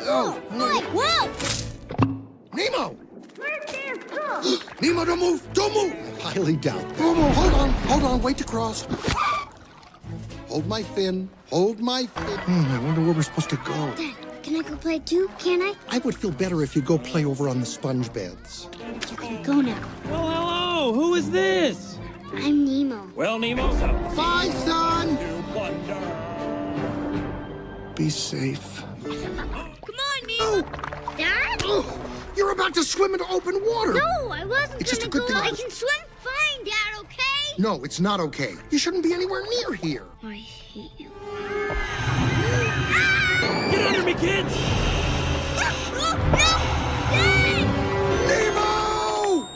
Oh, no. Whoa! Nemo! Where's Dan's cook? Nemo, don't move! Don't move! I highly doubt. Momo, hold on, hold on, wait to cross. Hold my fin. Hold my fin. Hmm, I wonder where we're supposed to go. Dad, can I go play too? Can I? I would feel better if you go play over on the sponge beds. You can go now. Oh, hello! Who is this? I'm Nemo. Well, Nemo, something Bye, son! to wonder. Be safe. Come on, Nemo. Dad? Oh, you're about to swim into open water. No, I wasn't It's just gonna a good go. thing I I was- can swim fine, Dad. Okay? No, it's not okay. You shouldn't be anywhere near here. I hate you. Get under me, kids! no, Dad! Nemo!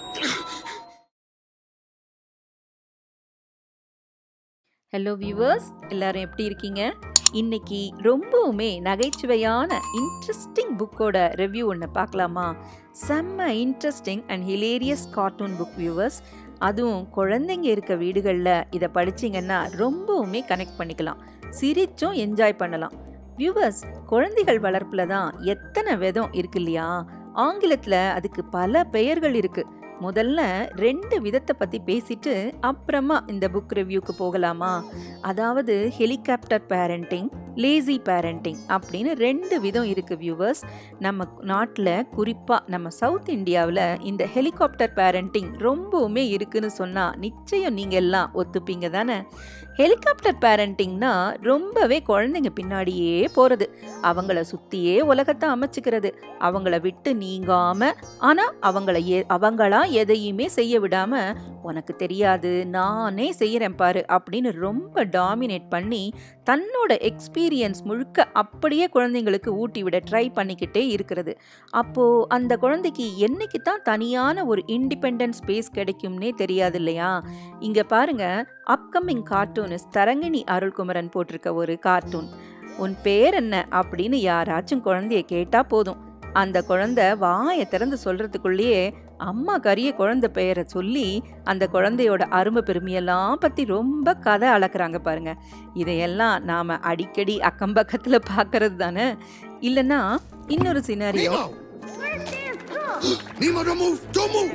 Hello viewers எல்லாரும் எப்படி இருக்கீங்க இன்னைக்கு ரொம்பவுமே நகைச்சுவையான interesting புக்கோட review ஒன்று பார்க்கலாமா செம்ம interesting and hilarious cartoon book viewers அதுவும் குழந்தைங்க இருக்க வீடுகளில் இதை படிச்சீங்கன்னா ரொம்பவுமே கனெக்ட் பண்ணிக்கலாம் சிரிச்சும் என்ஜாய் பண்ணலாம் வியூவர்ஸ் குழந்தைகள் வளர்ப்பில் தான் எத்தனை விதம் இருக்கு இல்லையா ஆங்கிலத்தில் அதுக்கு பல பெயர்கள் இருக்கு முதல்ல ரெண்டு விதத்தை பற்றி பேசிட்டு அப்புறமா இந்த புக் ரிவ்யூக்கு போகலாமா அதாவது ஹெலிகாப்டர் பேரண்டிங் லேசி பேரண்டிங் அப்படின்னு ரெண்டு விதம் இருக்குது வியூவர்ஸ் நம்ம நாட்டில் குறிப்பாக நம்ம சவுத் இந்தியாவில் இந்த ஹெலிகாப்டர் பேரண்டிங் ரொம்பவுமே இருக்குன்னு சொன்னால் நிச்சயம் நீங்கள் எல்லாம் ஒத்துப்பீங்க தானே ஹெலிகாப்டர் பேரண்டிங்னா ரொம்பவே குழந்தைங்க பின்னாடியே போகிறது அவங்கள சுற்றியே உலகத்தை அமைச்சுக்கிறது அவங்கள விட்டு நீங்காமல் ஆனால் அவங்கள எ அவங்களா எதையுமே செய்ய விடாமல் உனக்கு தெரியாது நானே செய்கிறேன் பாரு அப்படின்னு ரொம்ப டாமினேட் பண்ணி தன்னோட எக்ஸ்பீரியன்ஸ் முழுக்க அப்படியே குழந்தைங்களுக்கு ஊட்டி விட ட்ரை பண்ணிக்கிட்டே இருக்கிறது அப்போது அந்த குழந்தைக்கு என்னைக்கு தான் தனியான ஒரு இண்டிபெண்டன்ட் ஸ்பேஸ் கிடைக்கும்னே தெரியாது இல்லையா இங்கே பாருங்க அப்கமிங் கார்ட்டூனிஸ்ட் தரங்கிணி அருள்குமரன் போட்டிருக்க ஒரு கார்ட்டூன் உன் பேர் என்ன அப்படின்னு யாராச்சும் குழந்தைய கேட்டா போதும் அந்த குழந்தை வாயை திறந்து சொல்றதுக்குள்ளேயே அம்மா கரிய குழந்தை பெயரை சொல்லி அந்த குழந்தையோட அருமை பெருமையெல்லாம் பத்தி ரொம்ப கதை அளக்குறாங்க பாருங்க இதையெல்லாம் நாம அடிக்கடி அக்கம் பக்கத்துல பார்க்கறது தானே இல்லைன்னா இன்னொரு scenario Nemo! Where's Dan's cook? Nemo, don't move! Don't move!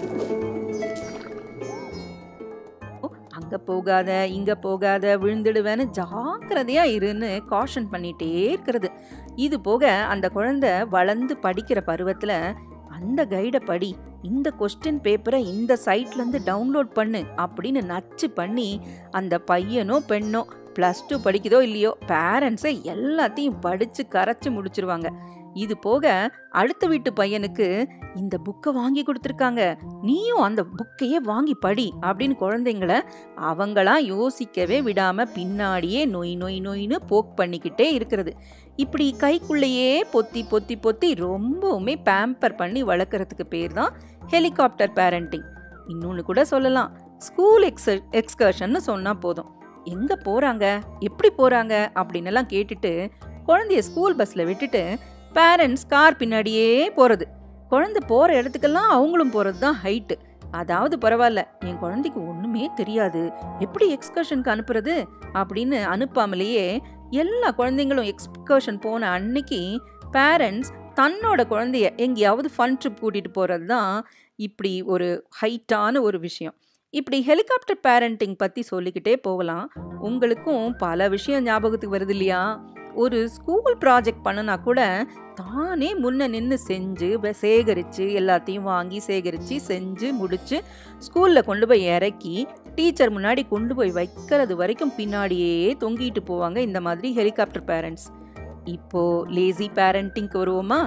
அங்க போகாத இங்க போகாத விழுந்துடுவேன்னு ஜாக்கிரதையா இருன்னு காஷன் பண்ணிட்டே இருக்கிறது இது போக அந்த குழந்தை வளர்ந்து படிக்கிற பருவத்துல அந்த கைடை படி இந்த கொஸ்டின் பேப்பரை இந்த சைட்ல இருந்து டவுன்லோட் பண்ணு அப்படின்னு நச்சு பண்ணி அந்த பையனோ பெண்ணோ ப்ளஸ் டூ படிக்குதோ இல்லையோ பேரண்ட்ஸை எல்லாத்தையும் படிச்சு கரைச்சு முடிச்சிருவாங்க இது போக அடுத்த வீட்டு பையனுக்கு இந்த புக்கை வாங்கி கொடுத்துருக்காங்க நீயும் அந்த புக்கையே வாங்கி படி அப்படின்னு குழந்தைங்கள அவங்களா யோசிக்கவே விடாம பின்னாடியே நொய் நொய் நொய்னு போக் பண்ணிக்கிட்டே இருக்கிறது இப்படி கைக்குள்ளேயே பொத்தி பொத்தி பொத்தி ரொம்பவுமே பேம்பர் பண்ணி வளர்க்குறதுக்கு பேர் தான் ஹெலிகாப்டர் பேரண்டிங் இன்னொன்று கூட சொல்லலாம் ஸ்கூல் எக்ஸ் எக்ஸ்கர்ஷன்னு சொன்னால் போதும் எங்கே போகிறாங்க எப்படி போகிறாங்க அப்படின்னு எல்லாம் கேட்டுட்டு குழந்தைய ஸ்கூல் பஸ்ஸில் விட்டுட்டு பேரண்ட்ஸ் கார் பின்னாடியே போகிறது குழந்தை போகிற இடத்துக்கெல்லாம் அவங்களும் போகிறது தான் ஹைட்டு அதாவது பரவாயில்ல என் குழந்தைக்கு ஒன்றுமே தெரியாது எப்படி எக்ஸ்கர்ஷனுக்கு அனுப்புறது அப்படின்னு அனுப்பாமலேயே எல்லா குழந்தைங்களும் எக்ஸ்கர்ஷன் போன அன்னைக்கு பேரண்ட்ஸ் தன்னோட குழந்தைய எங்கேயாவது ஃபன் ட்ரிப் கூட்டிகிட்டு போகிறது தான் இப்படி ஒரு ஹைட்டான ஒரு விஷயம் இப்படி ஹெலிகாப்டர் பேரண்டிங் பற்றி சொல்லிக்கிட்டே போகலாம் உங்களுக்கும் பல விஷயம் ஞாபகத்துக்கு வருது இல்லையா ஒரு ஸ்கூல் ப்ராஜெக்ட் பண்ணுனா கூட தானே முன்ன நின்று செஞ்சு வ- சேகரித்து எல்லாத்தையும் வாங்கி சேகரித்து செஞ்சு முடித்து ஸ்கூலில் கொண்டு போய் இறக்கி டீச்சர் முன்னாடி கொண்டு போய் வைக்கிறது வரைக்கும் பின்னாடியே தொங்கிட்டு போவாங்க இந்த மாதிரி ஹெலிகாப்டர் பேரண்ட்ஸ் இப்போ லேசி பேரண்டிங்க்கு வருவோமா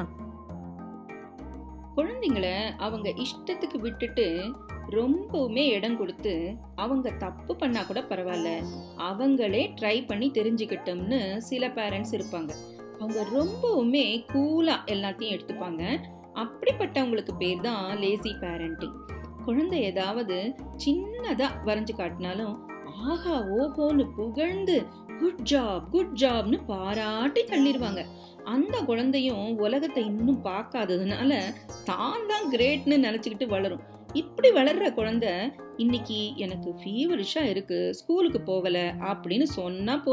குழந்தைங்கள அவங்க இஷ்டத்துக்கு விட்டுட்டு ரொம்பவுமே இடம் கொடுத்து அவங்க தப்பு பண்ணா கூட பரவாயில்ல அவங்களே ட்ரை பண்ணி தெரிஞ்சுக்கிட்டோம்னு சில பேரண்ட்ஸ் இருப்பாங்க அவங்க ரொம்பவுமே கூலா எல்லாத்தையும் எடுத்துப்பாங்க அப்படிப்பட்டவங்களுக்கு பேர் தான் லேசி பேரண்டிங் குழந்தை ஏதாவது சின்னதா வரைஞ்சு காட்டினாலும் ஆஹா ஓஹோன்னு புகழ்ந்து குட் ஜாப் குட் ஜாப்னு பாராட்டி தள்ளிடுவாங்க அந்த குழந்தையும் உலகத்தை இன்னும் பார்க்காததுனால தான் தான் கிரேட்னு நினச்சிக்கிட்டு வளரும் இப்படி வளர்ற குழந்தை இன்னைக்கு எனக்கு ஃபீவரிஷா இருக்கு ஸ்கூலுக்கு போகல அப்படின்னு சொன்னா போதும்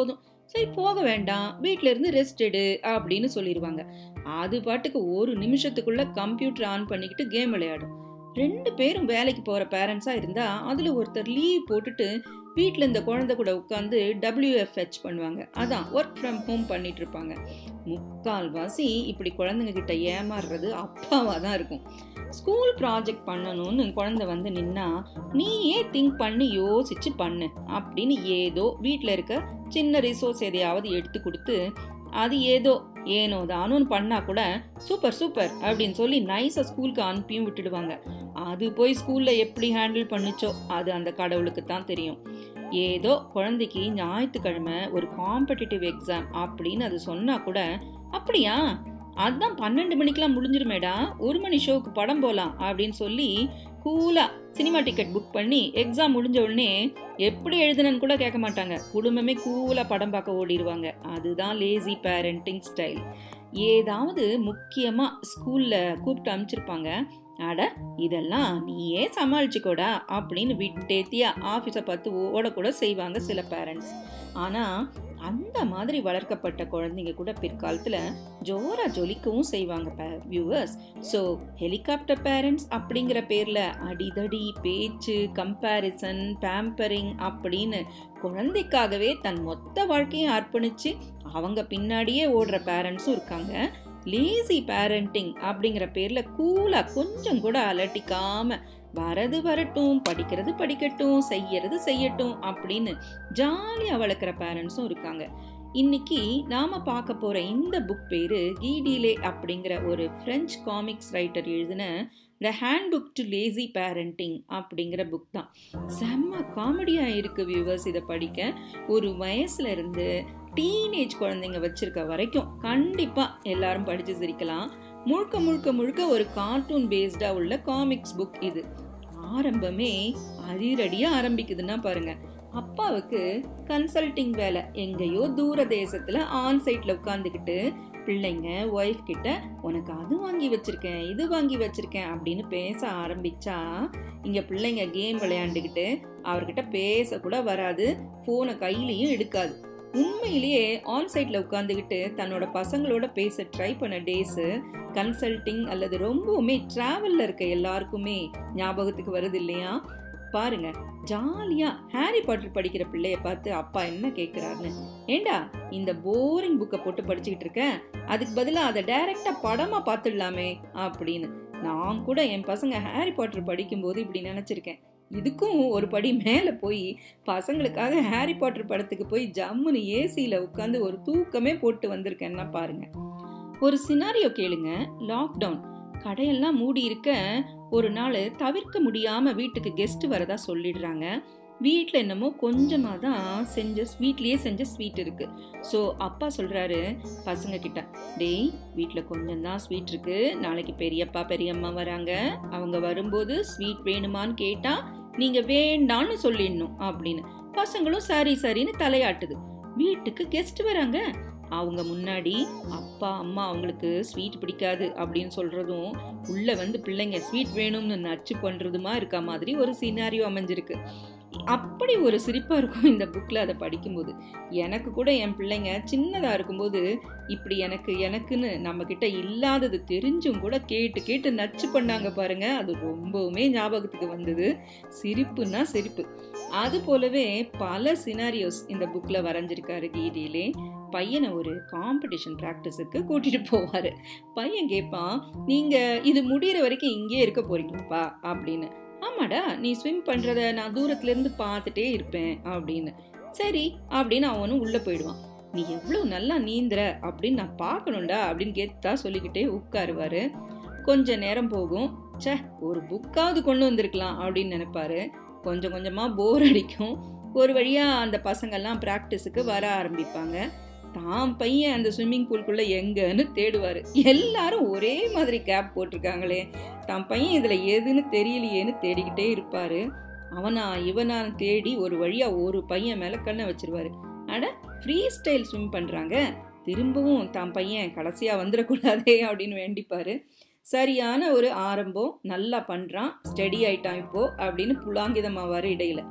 சரி போக வேண்டாம் வீட்ல இருந்து ரெஸ்ட் எடு அப்படின்னு சொல்லிடுவாங்க அது பாட்டுக்கு ஒரு நிமிஷத்துக்குள்ள கம்ப்யூட்டர் ஆன் பண்ணிக்கிட்டு கேம் விளையாடும் ரெண்டு பேரும் வேலைக்கு போற பேரண்ட்ஸா இருந்தா அதுல ஒருத்தர் லீவ் போட்டுட்டு வீட்டில் இந்த குழந்தை கூட உட்காந்து WFH பண்ணுவாங்க அதான் ஒர்க் ஃப்ரம் ஹோம் பண்ணிட்டு இருப்பாங்க முக்கால்வாசி இப்படி குழந்தைங்க கிட்ட ஏமாறுறது அப்பாவா தான் இருக்கும் ஸ்கூல் ப்ராஜெக்ட் பண்ணணும்னு குழந்தை வந்து நின்னா நீயே திங்க் பண்ணி யோசிச்சு பண்ணு அப்படின்னு ஏதோ வீட்டில் இருக்க சின்ன ரிசோர்ஸ் எதையாவது எடுத்து கொடுத்து அது ஏதோ ஏனோ தானோன்னு பண்ணா கூட சூப்பர் சூப்பர் அப்படின்னு சொல்லி நைஸாக ஸ்கூலுக்கு அனுப்பியும் விட்டுடுவாங்க அது போய் ஸ்கூல்ல எப்படி ஹேண்டில் பண்ணுச்சோ அது அந்த கடவுளுக்கு தான் தெரியும் ஏதோ குழந்தைக்கு ஞாயிற்றுக்கிழமை ஒரு காம்படிட்டிவ் எக்ஸாம் அப்படின்னு அது சொன்னா கூட அப்படியா அதான் பன்னெண்டு மணிக்கெல்லாம் முடிஞ்சிருமேடா ஒரு மணி ஷோக்கு படம் போலாம் அப்படின்னு சொல்லி கூலா சினிமா டிக்கெட் புக் பண்ணி எக்ஸாம் முடிஞ்ச உடனே எப்படி எழுதுனன்னு கூட கேட்க மாட்டாங்க குடும்பமே கூலா படம் பார்க்க ஓடிடுவாங்க அதுதான் லேசி பேரண்டிங் ஸ்டைல் ஏதாவது முக்கியமா ஸ்கூல்ல கூப்பிட்டு அனுப்பிச்சிருப்பாங்க அட இதெல்லாம் நீயே சமாளிச்சுக்கோடா அப்படின்னு விட்டேத்தியா ஆஃபீஸை பார்த்து ஓடக்கூட செய்வாங்க சில பேரண்ட்ஸ் ஆனா அந்த மாதிரி வளர்க்கப்பட்ட குழந்தைங்க கூட பிற்காலத்துல ஜோரா ஜொலிக்கவும் செய்வாங்க வியூவர்ஸ் ஸோ ஹெலிகாப்டர் பேரண்ட்ஸ் அப்படிங்கிற பேர்ல அடிதடி பேச்சு கம்பேரிசன் பேம்பரிங் அப்படின்னு குழந்தைக்காகவே தன் மொத்த வாழ்க்கையும் அர்ப்பணிச்சு அவங்க பின்னாடியே ஓடுற பேரண்ட்ஸும் இருக்காங்க லேசி பேரண்டிங் அப்படிங்கிற பேர்ல கூலா கொஞ்சம் கூட அலட்டிக்காம வரது வரட்டும் படிக்கிறது படிக்கட்டும் செய்யறது செய்யட்டும் அப்படின்னு ஜாலியா வளர்க்குற பேரண்ட்ஸும் இருக்காங்க இன்னைக்கு நாம பார்க்க போற இந்த புக் பேரு கீடிலே அப்படிங்கிற ஒரு பிரெஞ்சு காமிக்ஸ் ரைட்டர் எழுதின the handbook to lazy parenting அப்படிங்கிற புக் தான் செம்ம காமெடியா இருக்கு வியூவர்ஸ் இதை படிக்க ஒரு வயசுல இருந்து டீனேஜ் குழந்தைங்க வச்சிருக்க வரைக்கும் கண்டிப்பா எல்லாரும் படிச்சு சிரிக்கலாம் முழுக்க முழுக்க முழுக்க ஒரு கார்ட்டூன் பேஸ்டா உள்ள காமிக்ஸ் புக் இது ஆரம்பமே அதிரடியா ஆரம்பிக்குதுன்னா பாருங்க அப்பாவுக்கு கன்சல்டிங் வேலை எங்கேயோ தூர தேசத்துல ஆன் சைட்ல உட்காந்துக்கிட்டு பிள்ளைங்க ஒய்ஃப் கிட்ட உனக்கு அது வாங்கி வச்சிருக்கேன் இது வாங்கி வச்சிருக்கேன் அப்படின்னு பேச ஆரம்பிச்சா இங்க பிள்ளைங்க கேம் விளையாண்டுக்கிட்டு அவர்கிட்ட பேச கூட வராது போனை கையிலையும் எடுக்காது உண்மையிலேயே ஆன் சைட்ல உட்காந்துக்கிட்டு தன்னோட பசங்களோட பேச ட்ரை பண்ண டேஸ் கன்சல்டிங் அல்லது ரொம்பவுமே டிராவல்ல இருக்க எல்லாருக்குமே ஞாபகத்துக்கு வருது இல்லையா பாருங்க ஜாலியா ஹாரி பாட்டர் படிக்கிற பிள்ளைய பார்த்து அப்பா என்ன கேக்குறாருன்னு ஏண்டா இந்த போரிங் புக்கை போட்டு படிச்சுக்கிட்டு இருக்க அதுக்கு பதிலா அதை டைரக்டா படமா பார்த்துடலாமே அப்படின்னு நான் கூட என் பசங்க ஹாரி பாட்டர் படிக்கும்போது இப்படி நினைச்சிருக்கேன் இதுக்கும் ஒரு படி மேலே போய் பசங்களுக்காக ஹாரி பாட்டர் படத்துக்கு போய் ஜம்முன்னு ஏசியில் உட்காந்து ஒரு தூக்கமே போட்டு வந்திருக்கேன்னா பாருங்க ஒரு சினாரியோ கேளுங்க லாக்டவுன் கடையெல்லாம் மூடி இருக்க ஒரு நாள் தவிர்க்க முடியாம வீட்டுக்கு கெஸ்ட் வரதா சொல்லிடுறாங்க வீட்டில் என்னமோ கொஞ்சமாக தான் செஞ்ச வீட்லேயே செஞ்ச ஸ்வீட் இருக்கு ஸோ அப்பா சொல்றாரு பசங்க கிட்ட டேய் வீட்டில் கொஞ்சம் தான் ஸ்வீட் இருக்கு நாளைக்கு பெரியப்பா பெரியம்மா வராங்க அவங்க வரும்போது ஸ்வீட் வேணுமான்னு கேட்டா நீங்க வேண்டான்னு சொல்லிடணும் அப்படின்னு பசங்களும் சரி சரின்னு தலையாட்டுது வீட்டுக்கு கெஸ்ட் வராங்க அவங்க முன்னாடி அப்பா அம்மா அவங்களுக்கு ஸ்வீட் பிடிக்காது அப்படின்னு சொல்றதும் உள்ள வந்து பிள்ளைங்க ஸ்வீட் வேணும்னு நச்சு பண்றதுமா இருக்க மாதிரி ஒரு சினாரியோ அமைஞ்சிருக்கு அப்படி ஒரு சிரிப்பா இருக்கும் இந்த புக்ல அதை படிக்கும்போது எனக்கு கூட என் பிள்ளைங்க சின்னதா இருக்கும்போது இப்படி எனக்கு எனக்குன்னு நம்ம கிட்ட இல்லாதது தெரிஞ்சும் கூட கேட்டு கேட்டு நச்சு பண்ணாங்க பாருங்க அது ரொம்பவுமே ஞாபகத்துக்கு வந்தது சிரிப்புன்னா சிரிப்பு அது போலவே பல சினாரியோஸ் இந்த புக்ல வரைஞ்சிருக்காரு கீதையிலே பையனை ஒரு காம்படிஷன் ப்ராக்டிஸுக்கு கூட்டிட்டு போவாரு பையன் கேட்பான் நீங்க இது முடியிற வரைக்கும் இங்கே இருக்க போறீங்கப்பா அப்படின்னு ஆமாடா நீ ஸ்விம் பண்றத நான் தூரத்துல இருந்து பார்த்துட்டே இருப்பேன் அப்படின்னு சரி அப்படின்னு அவனும் உள்ள போயிடுவான் நீ எவ்வளவு நல்லா நீந்துற அப்படின்னு நான் பார்க்கணும்டா அப்படின்னு கெத்தா சொல்லிக்கிட்டே உட்காருவாரு கொஞ்ச நேரம் போகும் ச்சே ஒரு புக்காவது கொண்டு வந்திருக்கலாம் அப்படின்னு நினைப்பாரு கொஞ்சம் கொஞ்சமா போர் அடிக்கும் ஒரு வழியா அந்த பசங்கெல்லாம் ப்ராக்டிஸுக்கு வர ஆரம்பிப்பாங்க தான் பையன் அந்த ஸ்விம்மிங் பூல்குள்ள எங்கன்னு தேடுவாரு எல்லாரும் ஒரே மாதிரி கேப் போட்டிருக்காங்களே தான் பையன் இதுல எதுன்னு தெரியலையேன்னு தேடிக்கிட்டே இருப்பாரு அவனா இவனான்னு தேடி ஒரு வழியா ஒரு பையன் மேல கண்ணை வச்சிருவாரு அட ஃப்ரீ ஸ்டைல் ஸ்விம் பண்றாங்க திரும்பவும் தான் பையன் கடைசியா வந்துடக்கூடாதே அப்படின்னு வேண்டிப்பாரு சரியான ஒரு ஆரம்பம் நல்லா பண்றான் ஸ்டெடி ஆயிட்டான் இப்போ அப்படின்னு புலாங்கிதமாவாரு இடையில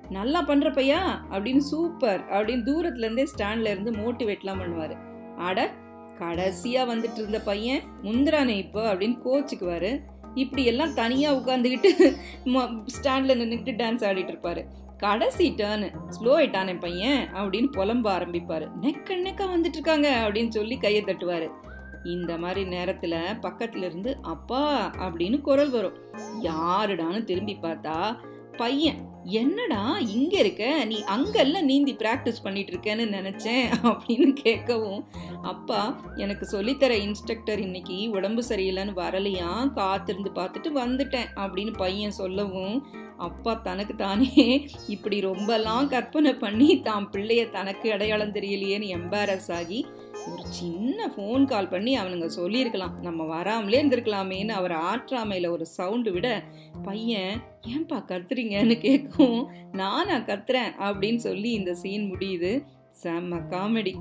நல்லா பண்ற பையா அப்படின்னு சூப்பர் அப்படின்னு தூரத்துல இருந்தே ஸ்டாண்ட்ல இருந்து மோட்டிவேட்லாம் பண்ணுவாரு அட கடைசியா வந்துட்டு இருந்த பையன் முந்திரானே இப்போ அப்படின்னு கோச்சுக்குவாரு இப்படி எல்லாம் தனியா உட்காந்துக்கிட்டு ஸ்டாண்ட்ல நின்றுக்கிட்டு டான்ஸ் ஆடிட்டு இருப்பாரு கடைசி டேர்னு ஸ்லோ ஆயிட்டானே பையன் அப்படின்னு புலம்ப ஆரம்பிப்பாரு நெக்க நெக்க வந்துட்டு இருக்காங்க அப்படின்னு சொல்லி கையை தட்டுவாரு இந்த மாதிரி நேரத்துல பக்கத்துல இருந்து அப்பா அப்படின்னு குரல் வரும் யாருடான்னு திரும்பி பார்த்தா பையன் என்னடா இங்க இருக்க நீ அங்கெல்லாம் நீந்தி பிராக்டிஸ் பண்ணிட்டு இருக்கேன்னு நினைச்சேன் அப்படின்னு கேட்கவும் அப்பா எனக்கு சொல்லித்தர இன்ஸ்ட்ரக்டர் இன்னைக்கு உடம்பு சரியில்லைன்னு வரலையா காத்திருந்து பார்த்துட்டு வந்துட்டேன் அப்படின்னு பையன் சொல்லவும் அப்பா தனக்கு தானே இப்படி ரொம்பலாம் கற்பனை பண்ணி தான் பிள்ளைய தனக்கு அடையாளம் தெரியலையேன்னு எம்பாரஸ் ஆகி ஒரு சின்ன ஃபோன் கால் பண்ணி அவனுங்க சொல்லியிருக்கலாம் நம்ம வராமலே இருந்திருக்கலாமேன்னு அவர் ஆற்றாமையில் ஒரு சவுண்டு விட பையன் ஏன்பா கத்துறீங்கன்னு கேட்கவும் நானா கத்துறேன் அப்படின்னு சொல்லி இந்த சீன் முடியுது செம்ம காமெடி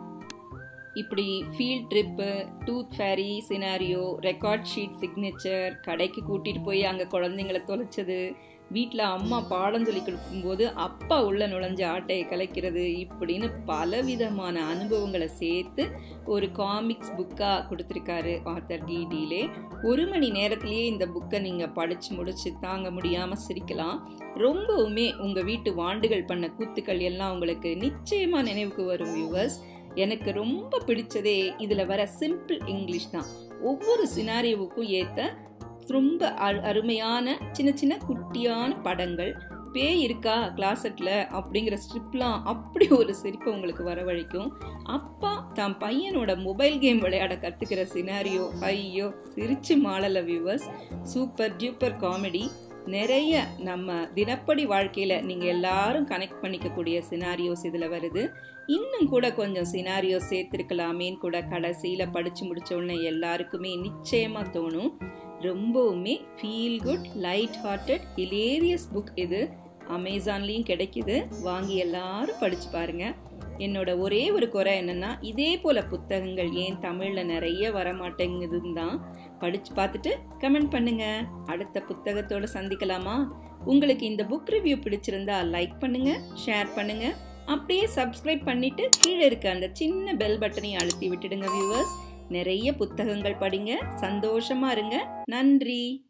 இப்படி field trip tooth fairy scenario record sheet signature கடைக்கு கூட்டிகிட்டு போய் அங்கே குழந்தைங்கள தொலைச்சது வீட்டில் அம்மா பாடம் சொல்லி கொடுக்கும்போது அப்பா உள்ள நுழைஞ்ச ஆட்டையை கலைக்கிறது இப்படின்னு பலவிதமான அனுபவங்களை சேர்த்து ஒரு காமிக்ஸ் புக்காக கொடுத்துருக்காரு ஆத்தர் டிடிலே ஒரு மணி நேரத்திலேயே இந்த புக்கை நீங்கள் படித்து முடிச்சு தாங்க முடியாமல் சிரிக்கலாம் ரொம்பவுமே உங்கள் வீட்டு வாண்டுகள் பண்ண கூத்துக்கள் எல்லாம் உங்களுக்கு நிச்சயமாக நினைவுக்கு வரும் வியூவர்ஸ் எனக்கு ரொம்ப பிடிச்சதே இதில் வர சிம்பிள் இங்கிலீஷ் தான் ஒவ்வொரு சினாரியோவுக்கும் ஏற்ற ரொம்ப அரு- அருமையான சின்ன சின்ன குட்டியான படங்கள் பேய் இருக்கா கிளாசெட்டில் அப்படிங்கிற ஸ்ட்ரிப்லாம் அப்படி ஒரு சிரிப்பை உங்களுக்கு வரவழைக்கும் அப்பா தான் பையனோட மொபைல் கேம் விளையாட கற்றுக்கிற சினாரியோ ஐயோ சிரிச்சு மாளல வியூவர்ஸ் சூப்பர் டியூப்பர் காமெடி நிறைய நம்ம தினப்படி வாழ்க்கையில் நீங்கள் எல்லாரும் கனெக்ட் பண்ணிக்கக்கூடிய சினாரியோஸ் இதில் வருது இன்னும் கூட கொஞ்சம் சினாரியோ சேர்த்துருக்கலாமேன்னு கூட கடைசியில் படித்து முடிச்ச உடனே எல்லாருக்குமே நிச்சயமாக தோணும் ரொம்பவுமே feel good light hearted hilarious book இது அமேசான்லேயும் கிடைக்குது வாங்கி எல்லாரும் படிச்சு பாருங்க என்னோட ஒரே ஒரு குறை என்னன்னா இதே போல புத்தகங்கள் ஏன் தமிழ்ல நிறைய வரமாட்டேங்குதுன்னு தான் படிச்சு பார்த்துட்டு கமெண்ட் பண்ணுங்க அடுத்த புத்தகத்தோட சந்திக்கலாமா உங்களுக்கு இந்த புக் ரிவ்யூ பிடிச்சிருந்தா லைக் பண்ணுங்க ஷேர் பண்ணுங்க அப்படியே சப்ஸ்கிரைப் பண்ணிட்டு கீழே இருக்க அந்த சின்ன பெல் பட்டனையும் அழுத்தி விட்டுடுங்க வியூவர்ஸ் நிறைய புத்தகங்கள் படிங்க சந்தோஷமா இருங்க நன்றி